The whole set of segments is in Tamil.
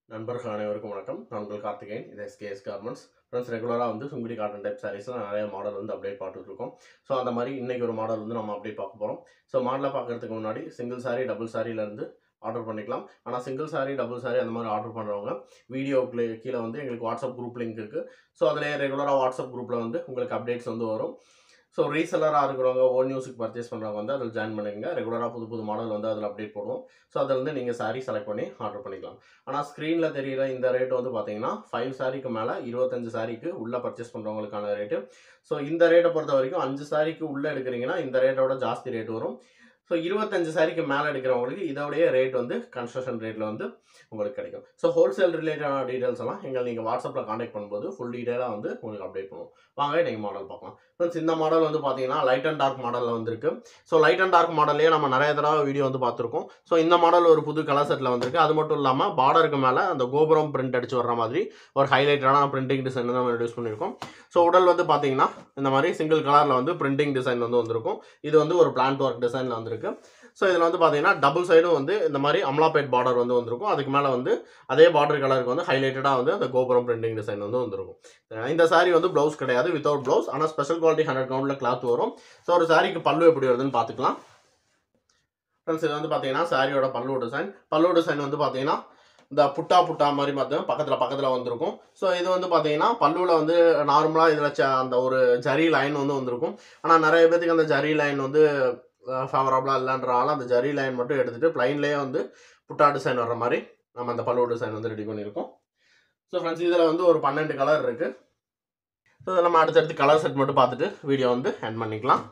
நண்பர்கள் அனைவருக்கும் வணக்கம் நான் உங்கள் கார்த்திகேயன் இது எஸ்கேஎஸ் கார்மெண்ட்ஸ் ஃப்ரெண்ட்ஸ் ரெகுலராக வந்து சுங்குடி காட்டன் டைப் சாரீஸில் நிறைய மாடல் வந்து அப்டேட் பார்த்துட்டு இருக்கோம் ஸோ அந்த மாதிரி இன்னைக்கு ஒரு மாடல் வந்து நம்ம அப்டேட் பார்க்க போகிறோம் ஸோ மாடலை பார்க்கறதுக்கு முன்னாடி சிங்கிள் சாரீ டபுள் சாரியிலேருந்து ஆர்டர் பண்ணிக்கலாம் ஆனால் சிங்கிள் சாரீ டபுள் சாரீ அந்த மாதிரி ஆர்டர் பண்ணுறவங்க வீடியோக்கு கீழே வந்து எங்களுக்கு வாட்ஸ்அப் குரூப் லிங்க் இருக்குது ஸோ அதிலே ரெகுலராக வாட்ஸ்அப் குரூப்பில் வந்து உங்களுக்கு அப்டேட்ஸ் வந்து வரும் ஸோ ரீசெல்லராக இருக்கிறவங்க ஓன் நியூஸுக்கு பர்ச்சேஸ் பண்ணுறவங்க வந்து அதில் ஜாயின் பண்ணுங்க ரெகுலராக புது புது மாடல் வந்து அதில் அப்டேட் போடுவோம் ஸோ அதில் வந்து நீங்கள் சாரீ செலக்ட் பண்ணி ஆர்டர் பண்ணிக்கலாம் ஆனால் ஸ்க்ரீனில் தெரியிற இந்த ரேட் வந்து பார்த்தீங்கன்னா ஃபைவ் சாரிக்கு மேலே இருபத்தஞ்சு சாரிக்கு உள்ளே பர்ச்சேஸ் பண்ணுறவங்களுக்கான ரேட்டு ஸோ இந்த ரேட்டை பொறுத்த வரைக்கும் அஞ்சு சாரிக்கு உள்ளே எடுக்கிறீங்கன்னா இந்த ரேட்டோட ஜாஸ்தி ரேட் வரும் ஸோ இருபத்தஞ்சு சாரிக்கு மேலே எடுக்கிறவங்களுக்கு இதோடைய ரேட் வந்து கன்ஸ்ட்ரக்ஷன் ரேட்டில் வந்து உங்களுக்கு கிடைக்கும் ஸோ ஹோல்சேல் ரிலேட்டடான டீடைல்ஸ் எல்லாம் எங்களை நீங்கள் வாட்ஸ்அப்பில் காண்டாக்ட் பண்ணும்போது ஃபுல் டீட்டெயிலாக வந்து உங்களுக்கு அப்டேட் பண்ணுவோம் வாங்க நீங்கள் மாடல் பார்க்கலாம் ஃப்ரெண்ட்ஸ் இந்த மாடல் வந்து பார்த்தீங்கன்னா லைட் அண்ட் டார்க் மாடலில் வந்திருக்கு ஸோ லைட் அண்ட் டார்க் மாடல்லையே நம்ம நிறைய தடவை வீடியோ வந்து பார்த்துருக்கோம் ஸோ இந்த மாடல் ஒரு புது கலர் செட்டில் வந்திருக்கு அது மட்டும் இல்லாமல் பார்டருக்கு மேலே அந்த கோபுரம் பிரிண்ட் அடிச்சு வர்ற மாதிரி ஒரு ஹைலைட்டடான பிரிண்டிங் டிசைன் தான் நம்ம யூஸ் பண்ணியிருக்கோம் ஸோ உடல் வந்து பார்த்தீங்கன்னா இந்த மாதிரி சிங்கிள் கலரில் வந்து பிரிண்டிங் டிசைன் வந்து வந்திருக்கும் இது வந்து ஒரு பிளான்ட் ஒர்க் டிசைனில் வந்திருக்கு ஸோ இதில் வந்து பார்த்தீங்கன்னா டபுள் சைடும் வந்து இந்த மாதிரி அமலாபேட் பார்டர் வந்து வந்திருக்கும் அதுக்கு மேலே வந்து அதே பார்டர் கலருக்கு வந்து ஹைலைட்டடாக வந்து அந்த கோபுரம் பிரிண்டிங் டிசைன் வந்து வந்திருக்கும் அஹ் இந்த saree வந்து ப்ளவுஸ் கிடையாது வித்தவுட் ப்ளவுஸ் ஆனால் ஸ்பெஷல் குவாலிட்டி ஹண்ட்ரட் கவுண்டில் கிளாத் வரும் ஸோ ஒரு சாரிக்கு பல்லு எப்படி வருதுன்னு பார்த்துக்கலாம் ஃப்ரெண்ட்ஸ் இது வந்து பார்த்தீங்கன்னா சாரியோட பல்லு டிசைன் பல்லு டிசைன் வந்து பார்த்தீங்கன்னா இந்த புட்டா புட்டா மாதிரி பார்த்தீங்கன்னா பக்கத்தில் பக்கத்தில் வந்திருக்கும் ஸோ இது வந்து பார்த்தீங்கன்னா பல்லுவில் வந்து நார்மலாக இதில் ச அந்த ஒரு ஜரி லைன் வந்து வந்திருக்கும் ஆனால் நிறைய பேத்துக்கு அந்த ஜரி லைன் வந்து ஃபேவரபுளாக இல்லைன்றனால அந்த ஜரி லைன் மட்டும் எடுத்துகிட்டு ப்ளைன்லேயே வந்து புட்டா டிசைன் வர்ற மாதிரி நம்ம அந்த பல்லு டிசைன் வந்து ரெடி பண்ணியிருக்கோம் ஸோ ஃப்ரெண்ட்ஸ் இதில் வந்து ஒரு பன்னெண்டு கலர் இருக்குது ஸோ இதில் நம்ம அடுத்தடுத்து கலர் செட் மட்டும் பார்த்துட்டு வீடியோ வந்து எண்ட் பண்ணிக்கலாம்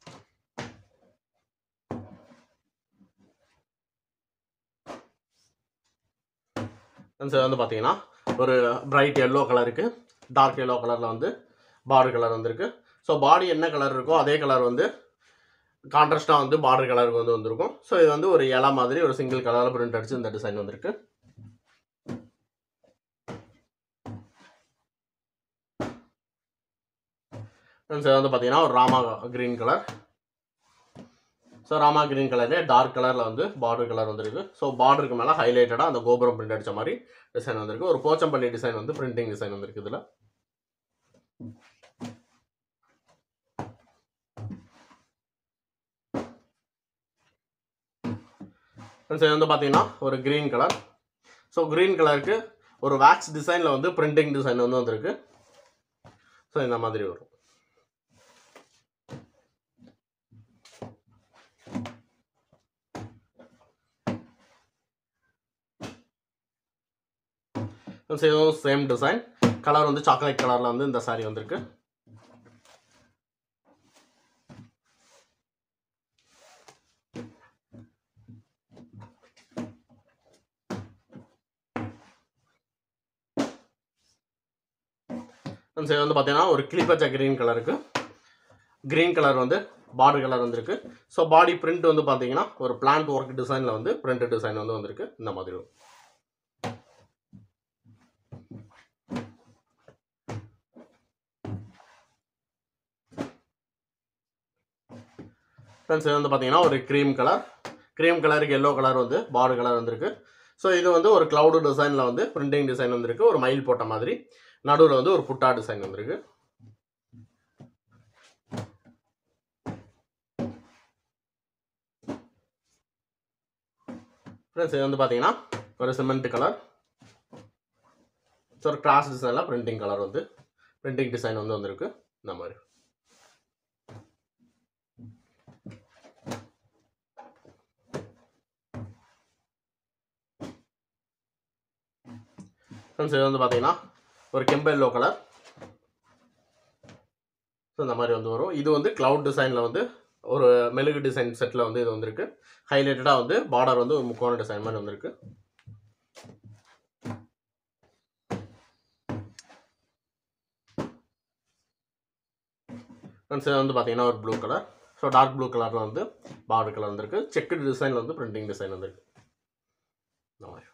ஃப்ரெண்ட்ஸ் இது வந்து பார்த்தீங்கன்னா ஒரு பிரைட் எல்லோ கலருக்கு டார்க் எல்லோ கலரில் வந்து பார்டர் கலர் வந்திருக்கு ஸோ பாடி என்ன கலர் இருக்கோ அதே கலர் வந்து கான்ட்ராஸ்டாக வந்து பார்டர் கலருக்கு வந்து வந்திருக்கும் ஸோ இது வந்து ஒரு இலை மாதிரி ஒரு சிங்கிள் கலரில் பிரிண்ட் அடிச்சு இந்த டிசைன் வந்திருக்கு ஃப்ரெண்ட்ஸ் இது வந்து பார்த்தீங்கன்னா ஒரு Rama green colour so Rama green கலர்லேயே டார்க் கலரில் வந்து பார்டர் கலர் வந்திருக்கு ஸோ பார்டருக்கு மேலே ஹைலைட்டடாக அந்த கோபுரம் பிரிண்ட் அடித்த மாதிரி டிசைன் வந்திருக்கு ஒரு போச்சம்பள்ளி டிசைன் வந்து பிரிண்டிங் டிசைன் வந்திருக்கு இதில் ஃப்ரெண்ட்ஸ் இது வந்து பார்த்தீங்கன்னா ஒரு க்ரீன் கலர் ஸோ க்ரீன் கலருக்கு ஒரு வேக்ஸ் டிசைனில் வந்து பிரிண்டிங் டிசைன் வந்து வந்திருக்கு ஸோ இந்த மாதிரி வரும் இதுவும் சேம் டிசைன் கலர் வந்து சாக்லேட் கலரில் வந்து இந்த saree வந்திருக்கு ஃப்ரெண்ட்ஸ் இது வந்து பார்த்தீங்கன்னா ஒரு கிளிப்பச்சை க்ரீன் கலருக்கு க்ரீன் கலர் வந்து பார்டர் கலர் வந்திருக்கு ஸோ பாடி பிரிண்ட் வந்து பார்த்தீங்கன்னா ஒரு பிளான்ட் ஒர்க் டிசைனில் வந்து பிரிண்ட் டிசைன் வந்து வந்திருக்கு இந்த மாதிரி வரும் ஃப்ரெண்ட்ஸ் இது வந்து பார்த்தீங்கன்னா ஒரு க்ரீம் கலர் க்ரீம் கலருக்கு எல்லோ கலர் வந்து பார்டர் கலர் வந்திருக்கு ஸோ இது வந்து ஒரு க்ளவுடு டிசைனில் வந்து பிரிண்டிங் டிசைன் வந்திருக்கு ஒரு மயில் போட்ட மாதிரி நடுவில் வந்து ஒரு புட்டா டிசைன் வந்திருக்கு ஃப்ரெண்ட்ஸ் இது வந்து பார்த்தீங்கன்னா ஒரு சிமெண்ட் கலர் ஸோ ஒரு கிராஸ் டிசைனில் பிரிண்டிங் கலர் வந்து பிரிண்டிங் டிசைன் வந்து வந்திருக்கு இந்த மாதிரி ஃப்ரெண்ட்ஸ் இது வந்து பார்த்தீங்கன்னா ஒரு கெம்ப எல்லோ கலர் ஸோ இந்த மாதிரி வந்து வரும் இது வந்து க்ளவுட் டிசைனில் வந்து ஒரு மெழுகு டிசைன் செட்டில் வந்து இது வந்திருக்கு ஹைலைட்டடாக வந்து பார்டர் வந்து ஒரு முக்கோண டிசைன் மாதிரி வந்திருக்கு ஃப்ரெண்ட்ஸ் இது வந்து பார்த்தீங்கன்னா ஒரு blue colour so dark blue கலரில் வந்து பார்டர் கலர் வந்திருக்கு செக்கு டிசைனில் வந்து பிரிண்டிங் டிசைன் வந்திருக்கு இந்த மாதிரி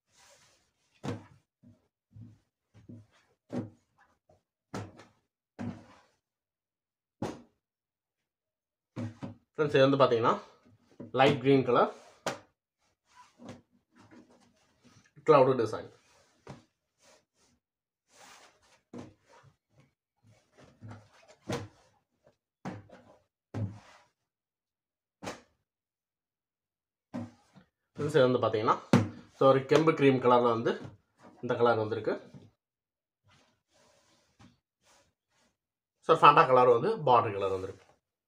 ஃப்ரெண்ட்ஸ் இது வந்து பார்த்தீங்கன்னா light green colour cloud design friends இது வந்து பார்த்தீங்கன்னா ஸோ ஒரு கெம்பு க்ரீம் கலரில் வந்து இந்த கலர் வந்திருக்கு ஸோ ஃபேண்டா கலர் வந்து பார்டர் கலர் வந்திருக்கு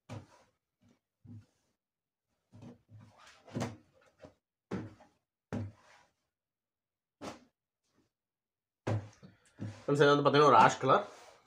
ஃப்ரெண்ட்ஸ் இது வந்து பார்த்தீங்கன்னா ஒரு ஆஷ் கலர்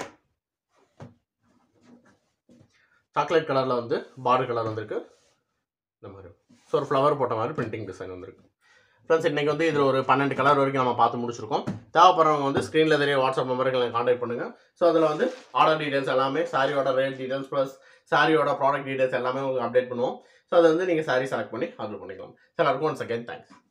சாக்லேட் கலரில் வந்து பார்டர் கலர் வந்திருக்கு இந்த மாதிரி ஸோ ஒரு ஃப்ளவர் போட்ட மாதிரி பிரிண்டிங் டிசைன் வந்திருக்கு ஃப்ரெண்ட்ஸ் இன்றைக்கி வந்து இதில் ஒரு பன்னெண்டு கலர் வரைக்கும் நம்ம பார்த்து முடிச்சிருக்கோம் தேவைப்படுறவங்க வந்து ஸ்க்ரீனில் தெரிய வாட்ஸ்அப் நம்பருக்கு எனக்கு காண்டாக்ட் பண்ணுங்கள் ஸோ அதில் வந்து ஆர்டர் டீடைல்ஸ் எல்லாமே சாரியோட ரேட் டீடைல்ஸ் ப்ளஸ் சாரியோட ப்ராடக்ட் டீடைல்ஸ் எல்லாமே உங்களுக்கு அப்டேட் பண்ணுவோம் ஸோ அதை வந்து நீங்கள் சாரி செலக்ட் பண்ணி ஆர்டர் பண்ணிக்கலாம் சார் அதுக்கு ஒன்ஸ் அகேன் தேங்க்ஸ்